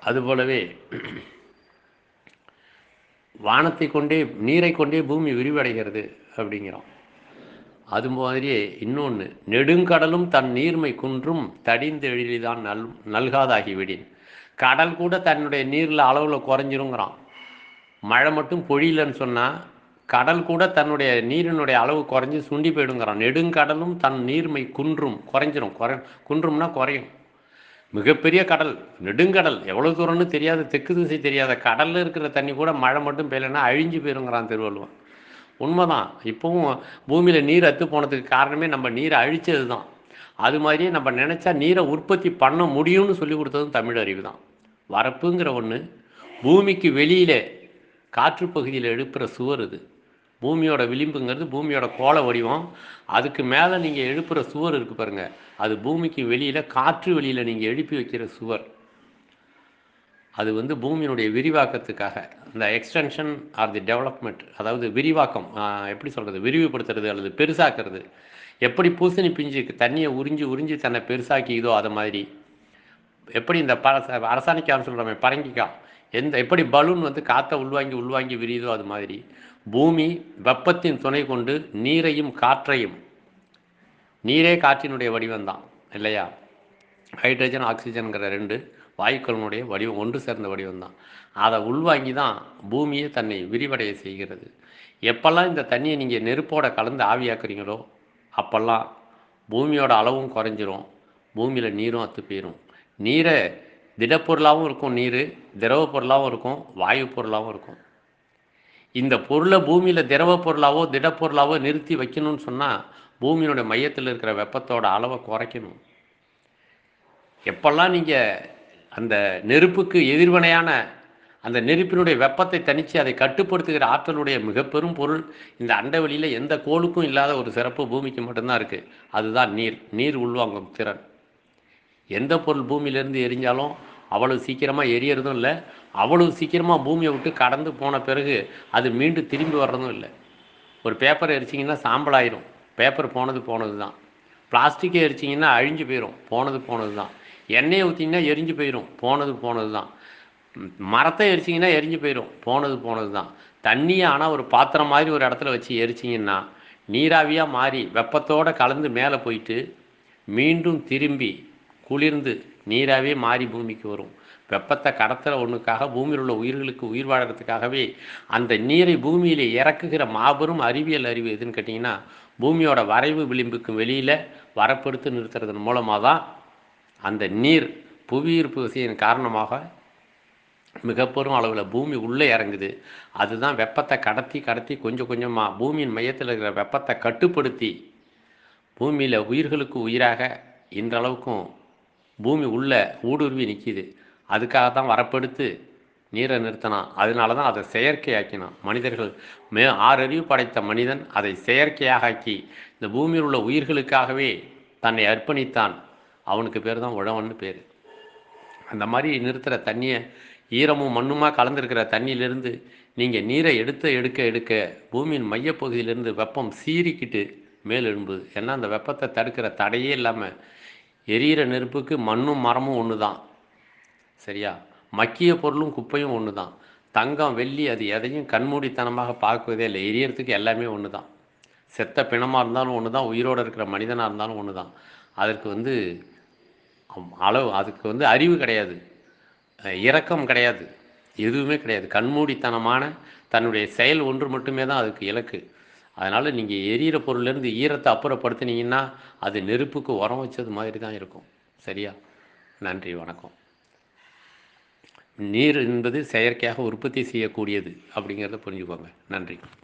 அதுபோலவே வானத்தை கொண்டே நீரை கொண்டே பூமி விரிவடைகிறது அப்படிங்கிறோம் அது மாதிரியே இன்னொன்று நெடுங்கடலும் தன் நீர்மை குன்றும் தடிந்து எழிலிதான் நல் நல்காதாகிவிடின் கடல் கூட தன்னுடைய நீரில் அளவில் குறைஞ்சிருங்கிறான் மழை மட்டும் பொழியலன்னு சொன்னால் கடல் கூட தன்னுடைய நீரினுடைய அளவு குறைஞ்சி சுண்டி போயிடுங்கிறான் நெடுங்கடலும் தன் நீர்மை குன்றும் குறைஞ்சிரும் குறை குன்றும்னா குறையும் மிகப்பெரிய கடல் நெடுங்கடல் எவ்வளோ தூரம்னு தெரியாத தெற்கு திசை தெரியாத கடலில் இருக்கிற தண்ணி கூட மழை மட்டும் பெய்யலைன்னா அழிஞ்சு போயிருங்கிறான் திருவள்ளுவன் உண்மைதான் இப்போவும் பூமியில் நீர் அத்து போனதுக்கு காரணமே நம்ம நீரை அழிச்சது தான் அது மாதிரியே நம்ம நினச்சா நீரை உற்பத்தி பண்ண முடியும்னு சொல்லி கொடுத்ததும் தமிழ் அறிவு தான் வரப்புங்கிற ஒன்று பூமிக்கு வெளியில் காற்று பகுதியில் எழுப்புகிற சுவர் இது பூமியோட விளிம்புங்கிறது பூமியோட கோள வடிவம் அதுக்கு மேலே நீங்கள் எழுப்புகிற சுவர் இருக்குது பாருங்கள் அது பூமிக்கு வெளியில் காற்று வெளியில் நீங்கள் எழுப்பி வைக்கிற சுவர் அது வந்து பூமியினுடைய விரிவாக்கத்துக்காக இந்த எக்ஸ்டென்ஷன் ஆர் தி டெவலப்மெண்ட் அதாவது விரிவாக்கம் ஆஹ், எப்படி சொல்கிறது விரிவுபடுத்துறது அல்லது பெருசாக்குறது எப்படி பூசணி பிஞ்சு தண்ணியை உறிஞ்சி உறிஞ்சி தன்னை பெருசாக்கிக்குதோ அதை மாதிரி எப்படி இந்த ப அரசாணிக்கான்னு சொல்கிறோமே பரங்கிக்காய் எந்த எப்படி பலூன் வந்து காற்றை உள்வாங்கி உள்வாங்கி விரியுதோ அது மாதிரி பூமி வெப்பத்தின் துணை கொண்டு நீரையும் காற்றையும் நீரே காற்றினுடைய வடிவம்தான் இல்லையா ஹைட்ரஜன் ஆக்சிஜன்கிற ரெண்டு வாயுக்களினுடைய வடிவம் ஒன்று சேர்ந்த வடிவம் தான் அதை உள்வாங்கி தான் பூமியே தன்னை விரிவடைய செய்கிறது எப்பெல்லாம் இந்த தண்ணியை நீங்கள் நெருப்போட கலந்து ஆவியாக்குறீங்களோ அப்போல்லாம் பூமியோட அளவும் குறைஞ்சிரும் பூமியில் நீரும் அத்து போயிடும் நீரை திடப்பொருளாகவும் இருக்கும் நீர் திரவ பொருளாகவும் இருக்கும் வாயு பொருளாகவும் இருக்கும் இந்த பொருளை பூமியில் திரவ பொருளாவோ திடப்பொருளாவோ நிறுத்தி வைக்கணும்னு சொன்னால் பூமியினுடைய மையத்தில் இருக்கிற வெப்பத்தோட அளவை குறைக்கணும் எப்பெல்லாம் நீங்கள் அந்த நெருப்புக்கு எதிர்வினையான அந்த நெருப்பினுடைய வெப்பத்தை தணித்து அதை கட்டுப்படுத்துகிற ஆற்றலுடைய மிக பெரும் பொருள் இந்த அண்டவெளியில் எந்த கோளுக்கும் இல்லாத ஒரு சிறப்பு பூமிக்கு மட்டும்தான் இருக்குது அதுதான் நீர் நீர் உள்வாங்கும் திறன் எந்த பொருள் பூமியிலேருந்து எரிஞ்சாலும் அவ்வளவு சீக்கிரமாக எரியறதும் இல்லை அவ்வளவு சீக்கிரமாக பூமியை விட்டு கடந்து போன பிறகு அது மீண்டும் திரும்பி வர்றதும் இல்லை ஒரு பேப்பர் எரிச்சிங்கன்னா சாம்பல் ஆயிரும் பேப்பர் போனது போனது தான் பிளாஸ்டிக்கை எரிச்சிங்கன்னா அழிஞ்சு போயிடும் போனது போனது தான் எண்ணெயை ஊற்றிங்கன்னா எரிஞ்சு போயிடும் போனது போனது தான் ம், மரத்தை எரிச்சிங்கன்னா எரிஞ்சு போயிடும் போனது போனது தான் தண்ணியை ஆனால் ஒரு பாத்திரம் மாதிரி ஒரு இடத்துல வச்சு எரிச்சிங்கன்னா நீராவியாக மாறி வெப்பத்தோடு கலந்து மேலே போயிட்டு மீண்டும் திரும்பி குளிர்ந்து நீராவே மாறி பூமிக்கு வரும் வெப்பத்தை கடத்துகிற ஒன்றுக்காக பூமியில் உள்ள உயிர்களுக்கு உயிர் வாழறதுக்காகவே அந்த நீரை பூமியில் இறக்குகிற மாபெரும் அறிவியல் அறிவு எதுன்னு கேட்டிங்கன்னா பூமியோட வரைவு விளிம்புக்கு வெளியில் வரப்படுத்து நிறுத்துறதன் மூலமாக தான் அந்த நீர் புவியீர்ப்பு விசையின் காரணமாக மிகப்பெரும் அளவில் பூமி உள்ளே இறங்குது அதுதான் வெப்பத்தை கடத்தி கடத்தி கொஞ்சம் கொஞ்சமாக பூமியின் மையத்தில் இருக்கிற வெப்பத்தை கட்டுப்படுத்தி பூமியில் உயிர்களுக்கு உயிராக இன்றளவுக்கும் பூமி உள்ள ஊடுருவி நிற்கிது அதுக்காக தான் வரப்படுத்து நீரை நிறுத்தினான் அதனால தான் அதை செயற்கையாக்கினான் மனிதர்கள் மே ஆறறிவு படைத்த மனிதன் அதை செயற்கையாக ஆக்கி இந்த பூமியில் உள்ள உயிர்களுக்காகவே தன்னை அர்ப்பணித்தான் அவனுக்கு பேர் தான் உழவன்னு பேர் அந்த மாதிரி நிறுத்துகிற தண்ணியை ஈரமும் மண்ணுமா கலந்துருக்கிற தண்ணியிலிருந்து நீங்கள் நீரை எடுத்து எடுக்க எடுக்க பூமியின் மையப்பகுதியிலிருந்து வெப்பம் சீறிக்கிட்டு மேல் எழும்புது ஏன்னா அந்த வெப்பத்தை தடுக்கிற தடையே இல்லாமல் எரியிற நெருப்புக்கு மண்ணும் மரமும் ஒன்று தான் சரியா மக்கிய பொருளும் குப்பையும் ஒன்று தான் தங்கம் வெள்ளி அது எதையும் கண்மூடித்தனமாக பார்க்குவதே இல்லை எரியறதுக்கு எல்லாமே ஒன்று தான் செத்த பிணமாக இருந்தாலும் ஒன்று தான் உயிரோடு இருக்கிற மனிதனாக இருந்தாலும் ஒன்று தான் அதற்கு வந்து அம்- அளவு அதுக்கு வந்து அறிவு கிடையாது அஹ் இரக்கம் கிடையாது எதுவுமே கிடையாது கண்மூடித்தனமான தன்னுடைய செயல் ஒன்று மட்டுமே தான் அதுக்கு இலக்கு அதனால் நீங்கள் எரியிற பொருள்லேருந்து ஈரத்தை அப்புறப்படுத்துனீங்கன்னா அது நெருப்புக்கு உரம் வச்சது மாதிரி தான் இருக்கும் சரியா நன்றி வணக்கம் நீர் என்பது செயற்கையாக உற்பத்தி செய்யக்கூடியது அப்படிங்கிறத புரிஞ்சுக்கோங்க நன்றி